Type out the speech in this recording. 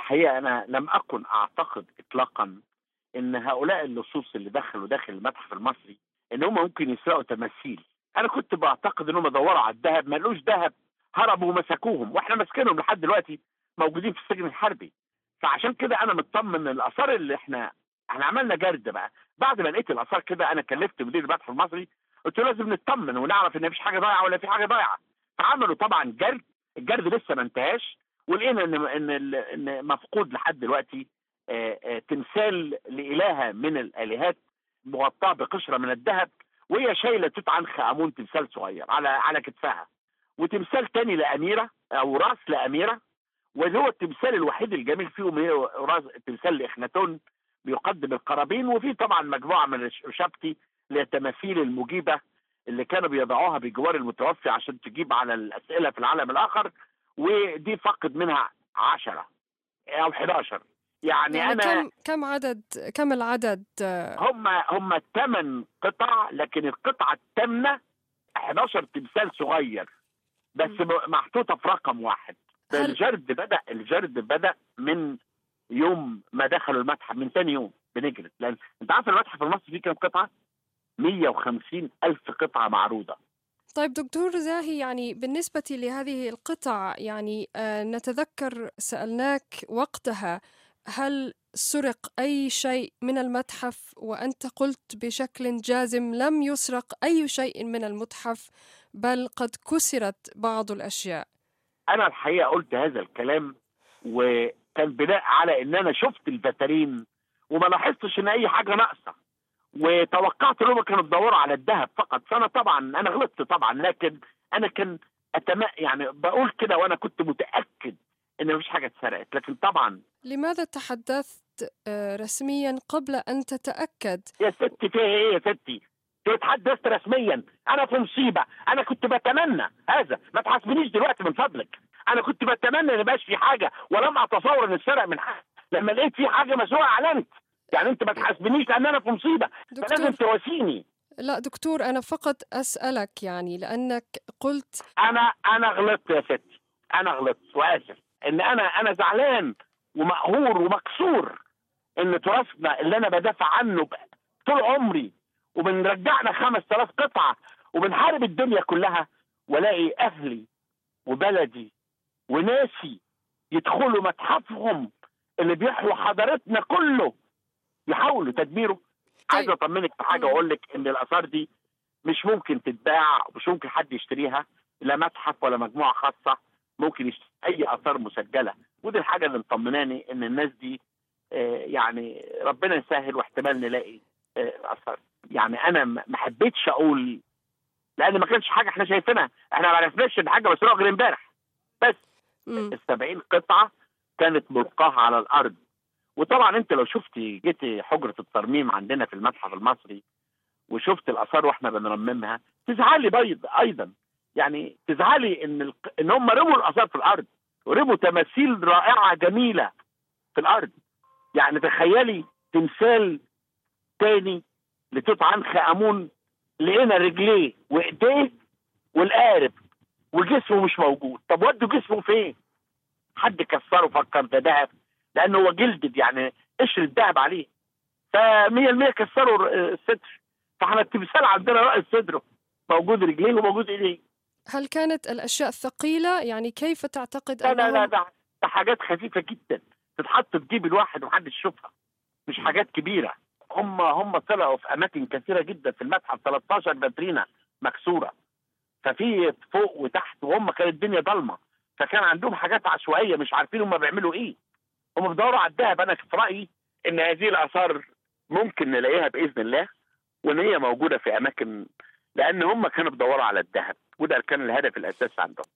الحقيقه انا لم اكن اعتقد اطلاقا ان هؤلاء اللصوص اللي دخلوا داخل المتحف المصري ان هم ممكن يسرقوا تماثيل انا كنت بعتقد ان هم دوروا على الذهب ما لقوش ذهب هربوا ومسكوهم واحنا ماسكينهم لحد دلوقتي موجودين في السجن الحربي فعشان كده انا مطمن ان الاثار اللي احنا احنا عملنا جرد بقى بعد ما لقيت الاثار كده انا كلفت مدير المتحف المصري قلت له لازم نطمن ونعرف ان مفيش حاجه ضايعه ولا في حاجه ضايعه فعملوا طبعا جرد الجرد لسه ما انتهاش ولقينا ان ان ال- ان مفقود لحد دلوقتي آه، آه، تمثال لالهه من الالهات مغطاه بقشره من الذهب وهي شايله توت عنخ امون تمثال صغير على على كتفها وتمثال تاني لاميره او راس لاميره واللي هو التمثال الوحيد الجميل فيهم هي راس تمثال لاخناتون بيقدم القرابين وفي طبعا مجموعه من الشبكي اللي هي التماثيل المجيبه اللي كانوا بيضعوها بجوار المتوفي عشان تجيب على الاسئله في العالم الاخر ودي فقد منها 10 او 11 يعني, يعني انا كم كم عدد كم العدد آه، هم هم ثمان قطع لكن القطعه الثامنه 11 تمثال صغير بس م- محطوطه في رقم واحد هل- الجرد بدا الجرد بدا من يوم ما دخلوا المتحف من ثاني يوم بنجرد لان انت عارف المتحف المصري فيه كام قطعه؟ 150 الف قطعه معروضه طيب دكتور زاهي يعني بالنسبة لهذه القطع يعني آه، نتذكر سألناك وقتها هل سرق أي شيء من المتحف وأنت قلت بشكل جازم لم يسرق أي شيء من المتحف بل قد كسرت بعض الأشياء انا الحقيقه قلت هذا الكلام وكان بناء على ان انا شفت الفترين وما لاحظتش ان اي حاجه ناقصه وتوقعت ان هم كانوا بيدوروا على الذهب فقط فانا طبعا انا غلطت طبعا لكن انا كان أتم... يعني بقول كده وانا كنت متاكد ان مفيش حاجه اتسرقت لكن طبعا لماذا تحدثت آه، رسميا قبل أن تتأكد يا ستي فيها ايه يا ستي؟ تتحدثت رسميا انا في مصيبه انا كنت بتمنى هذا ما تحاسبنيش دلوقتي من فضلك انا كنت بتمنى ان يبقاش في حاجه ولم اتصور ان اتسرق من حاجه لما لقيت في حاجه مسروقه اعلنت يعني انت ما تحاسبنيش لان انا في مصيبه فلازم دكتور تواسيني لا دكتور أنا فقط أسألك يعني لأنك قلت انا انا غلطت يا ستي انا غلطت واسف ان انا انا زعلان ومقهور ومكسور ان تراثنا اللي انا بدافع عنه ب- طول عمري وبنرجعنا 5000 قطعه وبنحارب الدنيا كلها والاقي اهلي وبلدي وناسي يدخلوا متحفهم اللي بيحوي حضارتنا كله يحاولوا تدميره عايز اطمنك في حاجه مم. واقول لك ان الاثار دي مش ممكن تتباع ومش ممكن حد يشتريها لا متحف ولا مجموعه خاصه ممكن يشتري اي اثار مسجله ودي الحاجه اللي مطمناني ان الناس دي آه، يعني ربنا يسهل واحتمال نلاقي آه، اثار يعني انا ما ما حبيتش اقول لان ما كانش حاجه احنا شايفينها احنا ما عرفناش ان حاجه مسروقه غير امبارح بس مم. ال 70 قطعه كانت ملقاها على الارض وطبعا انت لو شفتي جيتي حجره الترميم عندنا في المتحف المصري وشفت الاثار واحنا بنرممها تزعلي بيض ايضا يعني تزعلي ان الق... ان هم رموا الاثار في الارض ورموا تماثيل رائعه جميله في الارض يعني تخيلي تمثال تاني لتوت عنخ امون لقينا رجليه وايديه والقارب وجسمه مش موجود طب ودوا جسمه فين حد كسره فكر ده ذهب لانه هو جلدد يعني قشر ذهب عليه ف 100% كسروا ر- الصدر فاحنا التمثال عندنا رأس صدره موجود رجليه وموجود ايديه هل كانت الأشياء ثقيلة يعني كيف تعتقد لا لا لا أنهم ده ده حاجات خفيفه جدا تتحط في جيب الواحد ومحدش يشوفها مش حاجات كبيره هم هم طلعوا في اماكن كثيره جدا في المتحف 13 باترينا مكسوره ففي فوق وتحت وهم كانت الدنيا ضلمه فكان عندهم حاجات عشوائيه مش عارفين هم بيعملوا ايه هم بيدوروا على الذهب انا في رايي ان هذه الاثار ممكن نلاقيها باذن الله وان هي موجوده في اماكن لان هم كانوا بيدوروا على الذهب وده كان الهدف الاساسي عندهم